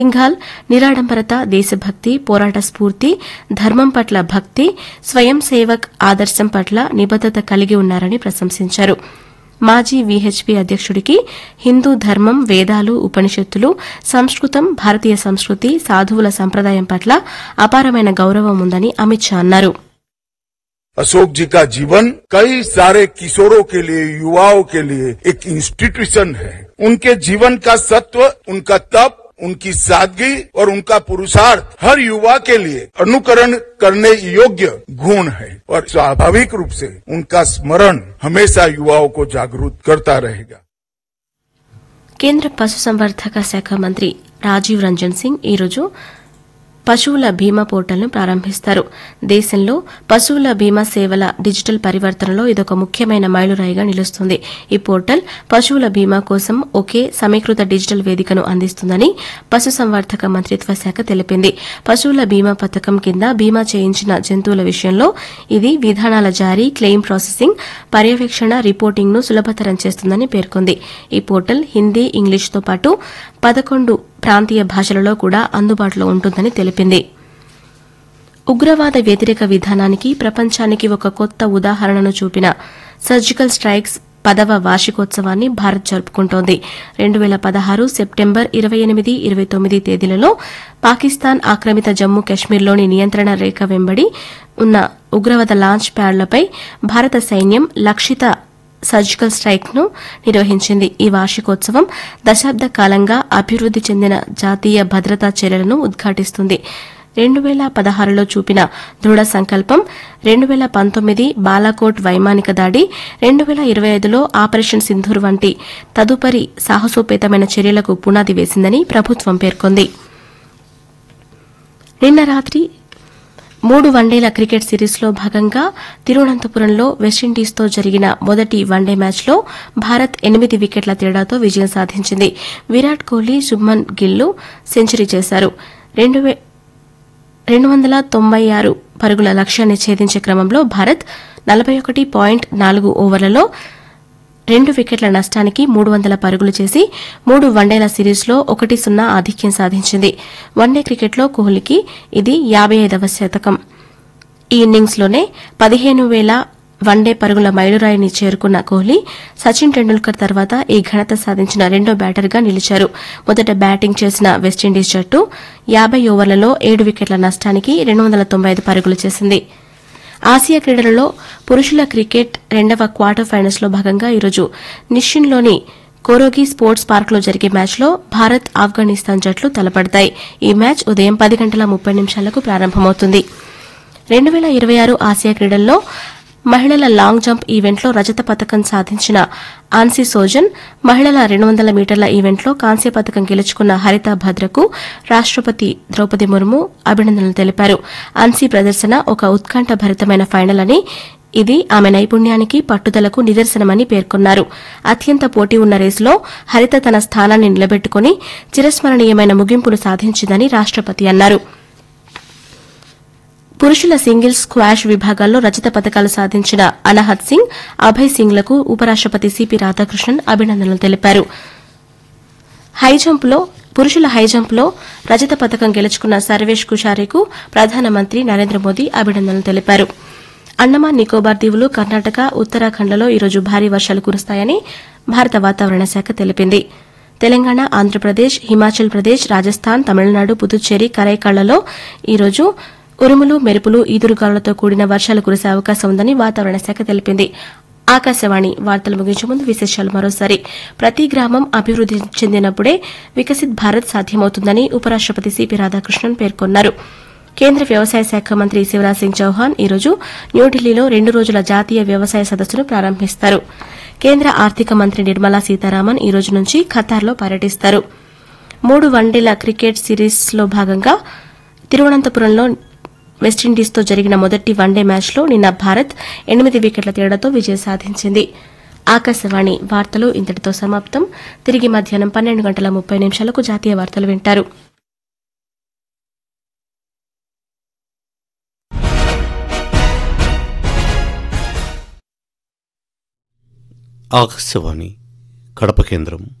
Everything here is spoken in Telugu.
సింఘాల్ నిరాడంబరత దేశభక్తి పోరాట స్ఫూర్తి ధర్మం పట్ల భక్తి స్వయం సేవక్ ఆదర్శం పట్ల నిబద్దత కలిగి ఉన్నారని ప్రశంసించారు మాజీ వీహెచ్పీ అధ్యక్షుడికి హిందూ ధర్మం వేదాలు ఉపనిషత్తులు సంస్కృతం భారతీయ సంస్కృతి సాధువుల సంప్రదాయం పట్ల అపారమైన గౌరవం ఉందని అమిత్ షా అన్నారు अशोक जी का जीवन कई सारे किशोरों के लिए युवाओं के लिए एक इंस्टीट्यूशन है उनके जीवन का सत्व उनका तप उनकी सादगी और उनका पुरुषार्थ हर युवा के लिए अनुकरण करने योग्य गुण है और स्वाभाविक रूप से उनका स्मरण हमेशा युवाओं को जागरूक करता रहेगा కేంద్ర పశుసంవర్ధక శాఖ మంత్రి రాజీవ్ రంజన్ సింగ్ ఈరోజు పశువుల బీమా పోర్టల్ను ప్రారంభిస్తారు దేశంలో పశువుల బీమా సేవల డిజిటల్ పరివర్తనలో ఇదొక ముఖ్యమైన మైలురాయిగా నిలుస్తుంది ఈ పోర్టల్ పశువుల బీమా కోసం ఒకే సమీకృత డిజిటల్ వేదికను అందిస్తుందని పశుసంవర్ధక మంత్రిత్వ శాఖ తెలిపింది పశువుల బీమా పథకం కింద బీమా చేయించిన జంతువుల విషయంలో ఇది విధానాల జారీ క్లెయిమ్ ప్రాసెసింగ్ పర్యవేక్షణ రిపోర్టింగ్ ను సులభతరం చేస్తుందని పేర్కొంది ఈ పోర్టల్ హిందీ ఇంగ్లీష్తో పాటు పదకొండు ప్రాంతీయ భాషలలో కూడా అందుబాటులో ఉంటుందని తెలిపింది ఉగ్రవాద వ్యతిరేక విధానానికి ప్రపంచానికి ఒక కొత్త ఉదాహరణను చూపిన సర్జికల్ స్ట్రైక్స్ పదవ వార్షికోత్సవాన్ని భారత్ జరుపుకుంటోంది రెండు వేల పదహారు సెప్టెంబర్ ఇరవై ఎనిమిది ఇరవై తొమ్మిది తేదీలలో పాకిస్తాన్ ఆక్రమిత జమ్మూ కశ్మీర్లోని నియంత్రణ రేఖ వెంబడి ఉన్న ఉగ్రవాద లాంచ్ ప్యాడ్లపై భారత సైన్యం లక్షిత సర్జికల్ స్ట్రైక్ ను నిర్వహించింది ఈ వార్షికోత్సవం దశాబ్ద కాలంగా అభివృద్ది చెందిన జాతీయ భద్రతా చర్యలను ఉద్ఘాటిస్తుంది రెండు వేల పదహారులో చూపిన దృఢ సంకల్పం రెండు వేల పంతొమ్మిది బాలాకోట్ వైమానిక దాడి రెండు వేల ఇరవై ఐదులో ఆపరేషన్ సింధూర్ వంటి తదుపరి సాహసోపేతమైన చర్యలకు పునాది వేసిందని ప్రభుత్వం పేర్కొంది నిన్న రాత్రి మూడు వన్డేల క్రికెట్ సిరీస్లో భాగంగా తిరువనంతపురంలో వెస్టిండీస్తో జరిగిన మొదటి వన్డే మ్యాచ్లో భారత్ ఎనిమిది వికెట్ల తేడాతో విజయం సాధించింది విరాట్ కోహ్లీ శుభ్మన్ గిల్లు సెంచరీ చేశారు రెండు వందల తొంభై ఆరు పరుగుల లక్ష్యాన్ని ఛేదించే క్రమంలో భారత్ నలభై ఒకటి పాయింట్ నాలుగు ఓవర్లలో రెండు వికెట్ల నష్టానికి మూడు వందల పరుగులు చేసి మూడు వన్డేల సిరీస్లో ఒకటి సున్నా ఆధిక్యం సాధించింది వన్డే క్రికెట్లో కోహ్లీకి ఇది యాబై ఐదవ శతకం ఈ ఇన్నింగ్స్లోనే పదిహేను వేల వన్డే పరుగుల మైలురాయిని చేరుకున్న కోహ్లీ సచిన్ టెండూల్కర్ తర్వాత ఈ ఘనత సాధించిన రెండో బ్యాటర్గా నిలిచారు మొదట బ్యాటింగ్ చేసిన వెస్టిండీస్ జట్టు యాబై ఓవర్లలో ఏడు వికెట్ల నష్టానికి రెండు వందల తొంభై ఐదు పరుగులు చేసింది ఆసియా క్రీడలలో పురుషుల క్రికెట్ రెండవ క్వార్టర్ ఫైనల్స్లో భాగంగా ఈరోజు నిషిన్లోని కోరోగి స్పోర్ట్స్ పార్క్లో జరిగే మ్యాచ్లో భారత్ ఆఫ్ఘనిస్తాన్ జట్లు తలపడతాయి ఈ మ్యాచ్ ఉదయం పది గంటల ముప్పై నిమిషాలకు ప్రారంభమవుతుంది రెండు వేల ఇరవై ఆరు ఆసియా క్రీడల్లో మహిళల లాంగ్ జంప్ ఈవెంట్లో రజత పథకం సాధించిన ఆన్సీ సోజన్ మహిళల రెండు వందల మీటర్ల ఈవెంట్లో కాంస్య పథకం గెలుచుకున్న హరిత భద్రకు రాష్టపతి ద్రౌపది ముర్ము అభినందనలు తెలిపారు ఆన్సీ ప్రదర్శన ఒక ఉత్కంఠభరితమైన ఫైనల్ అని ఇది ఆమె నైపుణ్యానికి పట్టుదలకు నిదర్శనమని పేర్కొన్నారు అత్యంత పోటీ ఉన్న రేసులో హరిత తన స్థానాన్ని నిలబెట్టుకుని చిరస్మరణీయమైన ముగింపును సాధించిందని రాష్టపతి అన్నారు పురుషుల సింగిల్స్ స్క్వాష్ విభాగాల్లో రజత పథకాలు సాధించిన అనహత్ సింగ్ అభయ్ సింగ్లకు ఉపరాష్టపతి సిపి రాధాకృష్ణన్ అభినందనలు తెలిపారు హైజంప్లో పురుషుల హైజంప్లో రజత పథకం గెలుచుకున్న సర్వేష్ కుషారేకు ప్రధానమంత్రి నరేంద్ర మోదీ అభినందనలు తెలిపారు అండమాన్ నికోబార్ దీవులు కర్ణాటక ఉత్తరాఖండ్లలో ఈరోజు భారీ వర్షాలు కురుస్తాయని భారత వాతావరణ శాఖ తెలిపింది తెలంగాణ ఆంధ్రప్రదేశ్ హిమాచల్ ప్రదేశ్ రాజస్థాన్ తమిళనాడు పుదుచ్చేరి కరైకాళ్లలో ఈరోజు ఉరుములు మెరుపులు ఈదురుగాలులతో కూడిన వర్షాలు కురిసే అవకాశం ఉందని వాతావరణ శాఖ తెలిపింది ఆకాశవాణి వార్తలు ముగించే ముందు విశేషాలు మరోసారి ప్రతి గ్రామం అభివృద్ది చెందినప్పుడే వికసిత్ భారత్ సాధ్యమవుతుందని ఉపరాష్టపతి సిపి రాధాకృష్ణన్ పేర్కొన్నారు కేంద్ర వ్యవసాయ శాఖ మంత్రి శివరాజ్ సింగ్ చౌహాన్ ఈరోజు న్యూఢిల్లీలో రెండు రోజుల జాతీయ వ్యవసాయ సదస్సును ప్రారంభిస్తారు కేంద్ర ఆర్థిక మంత్రి నిర్మలా సీతారామన్ ఈ రోజు నుంచి ఖతార్లో పర్యటిస్తారు మూడు వన్డేల క్రికెట్ సిరీస్లో భాగంగా తిరువనంతపురంలో వెస్టిండీస్తో జరిగిన మొదటి వన్డే మ్యాచ్లో నిన్న భారత్ ఎనిమిది వికెట్ల తేడాతో విజయం సాధించింది ఆకాశవాణి వార్తలు ఇంతటితో సమాప్తం తిరిగి మధ్యాహ్నం పన్నెండు గంటల ముప్పై నిమిషాలకు జాతీయ వార్తలు వింటారు ఆకాశవాణి కడప కేంద్రం